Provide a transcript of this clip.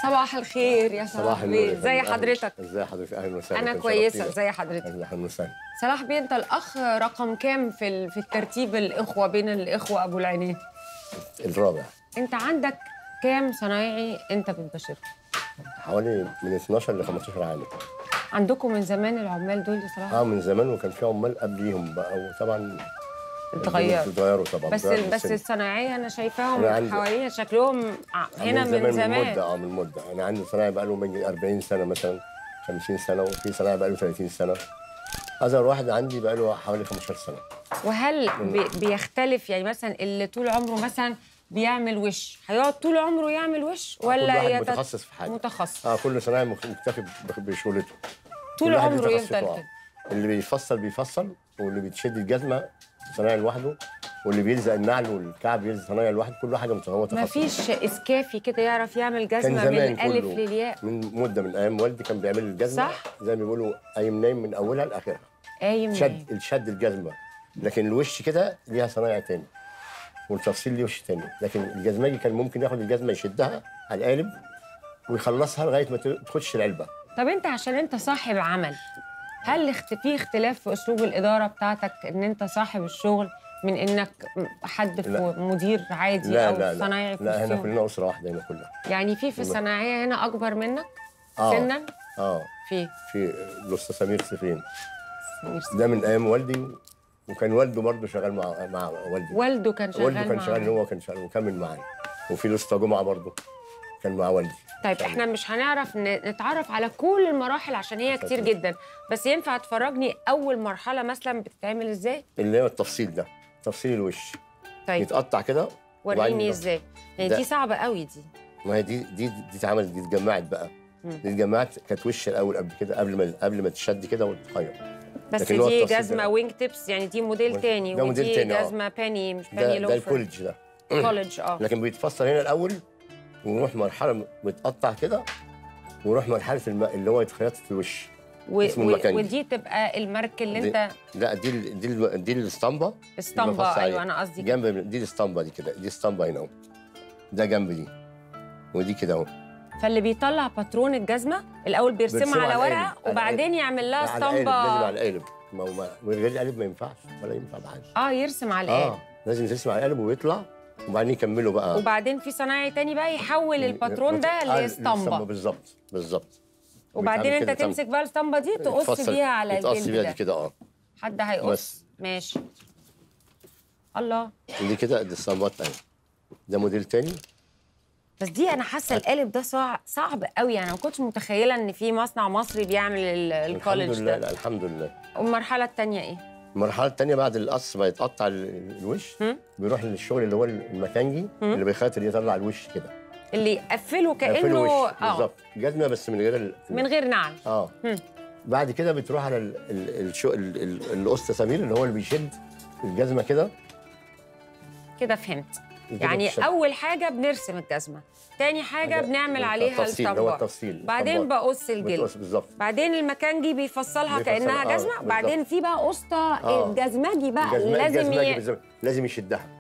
صباح الخير يا صلاح صباح النور بيه يا ازي فندم. حضرتك ازي حضرتك اهلا وسهلا انا كنت كويسه شرفتينا. ازي حضرتك اهلا وسهلا صلاح بيه انت الاخ رقم كام في ال- في الترتيب الاخوه بين الاخوه ابو العينين الرابع انت عندك كام صنايعي انت بتبشره حوالي من 12 ل 15 عام عندكم من زمان العمال دول يا صلاح اه من زمان وكان في عمال قبليهم بقى وطبعا اتغيروا اتغيروا طبعا بس اتغيروا بس بالسن. الصناعيه انا شايفاهم أنا عندي- حوالينا شكلهم ع- هنا من, من زمان مده اه من مده انا عندي صنايعي بقى له من 40 سنه مثلا 50 سنه وفي صنايعي بقى له 30 سنه اصغر واحد عندي بقى له حوالي 15 سنه وهل بي بيختلف يعني مثلا اللي طول عمره مثلا بيعمل وش هيقعد طول عمره يعمل وش كل ولا واحد يتت- متخصص في حاجه متخصص اه كل صنايعي مخ- مكتفي بخ- بشغلته طول كل واحد عمره ليه يفضل تخصصه، آه. كده اللي بيفصل بيفصل واللي بيتشد الجزمه صنايعي لوحده واللي بيلزق النعل والكعب يلزق صنايعي لوحده كل حاجه هو تخصص ما فيش اسكافي كده يعرف يعمل كان جزمه من زمان الالف كله للياء من مده من ايام والدي كان بيعمل الجزمه صح. زي ما بيقولوا قايم نايم من اولها لاخرها قايم نايم. شد الشد الجزمه لكن الوش كده ليها صنايع تاني والتفصيل ليه وش تاني لكن الجزماجي كان ممكن ياخد الجزمه يشدها على القالب ويخلصها لغايه ما تخش العلبه طب انت عشان انت صاحب عمل هل اخت- في اختلاف في اسلوب الاداره بتاعتك ان انت صاحب الشغل من انك حد في لا. مدير عادي لا او لا صنايعي لا, في لا هنا السوق؟ كلنا اسره واحده هنا كلها يعني في في والله. الصناعيه هنا اكبر منك آه. سنا اه في في الاستاذ سمير سفين ده من ايام والدي وكان والده برضه شغال مع مع والدي والده كان شغال والده كان مع- شغال هو كان شغال وكمل معايا وفي الاسطى جمعه برضه كان مع والدي طيب احنا مش هنعرف ن- نتعرف على كل المراحل عشان هي كتير أكيد. جدا بس ينفع تفرجني اول مرحله مثلا بتتعمل ازاي اللي هو التفصيل ده تفصيل الوش طيب يتقطع كده وريني وبعدين- ازاي يعني ده- دي صعبه قوي دي ما هي دي دي دي اتعملت دي اتجمعت بقى مم. دي اتجمعت كانت وش الاول قبل كده قبل ما قبل ما تشد كده وتتخيط بس لكن هو دي التفصيل جزمه ده- وينج تيبس يعني دي موديل ده تاني موديل ودي تاني، آه. جزمه باني مش ده باني ده لوفر الكولج ده كولج اه لكن بيتفصل هنا الاول ونروح مرحله متقطع كده ونروح مرحله الم... اللي هو يتخيط في الوش و... اسمه و... المكانجي. ودي تبقى المارك اللي دي- انت لا دي ال- دي ال- دي الاسطمبه اسطمبه المفصل ايوه عليها. انا قصدي كده. جنب دي الاسطمبه دي كده دي اسطمبه هنا اهو ده جنب دي ودي كده اهو فاللي بيطلع باترون الجزمه الاول بيرسمها بيرسمها على على ورقه القالب، على وبعدين يعمل لها على القالب لازم اسطمبه على القالب ما هو ما- من غير القالب ما ينفعش ولا ينفع بحاجه اه يرسم على القالب اه لازم ترسم على القالب ويطلع وبعدين يكملوا بقى وبعدين في صنايعي تاني بقى يحول الباترون ده آه، لاسطمبه بالظبط بالظبط وبعدين بيتعمل انت كده تمسك بقى الاسطمبه دي تقص يتفصل- بيها على يتقص الجلد بيها ده دي كده اه حد هيقص بس. ماشي الله دي كده دي الصمات اهي ده موديل تاني بس دي انا حاسه القالب ده صعب صعب قوي يعني ما كنتش متخيله ان في مصنع مصري بيعمل ال- الحمد الكولج لله ده لا الحمد لله والمرحله الثانيه ايه المرحله الثانيه بعد القص ما يتقطع ال- الوش هم؟ بيروح للشغل اللي هو المكانجي اللي بيخيط اللي يطلع الوش كده اللي يقفله يقفل كانه الوش اه بالظبط جزمه بس من غير ال... من غير نعل اه هم. بعد كده بتروح على ال... ال... الشو... ال... ال... القسط سمير اللي هو اللي بيشد الجزمه كده كده فهمت كده يعني بتشد. اول حاجه بنرسم الجزمه تاني حاجه حاجة بنعمل عليها التفصيل، اللي هو الاسطمبات التفصيل بعدين الاسطمبات. بقص الجلد بتقص بالظبط بعدين المكانجي بيفصلها بيفصل- كانها آه، جزمه بالظبط. بعدين في بقى قسطه آه. الجزمجي بقى الجزمة- لازم الجزمة ي... بالظبط. لازم يشدها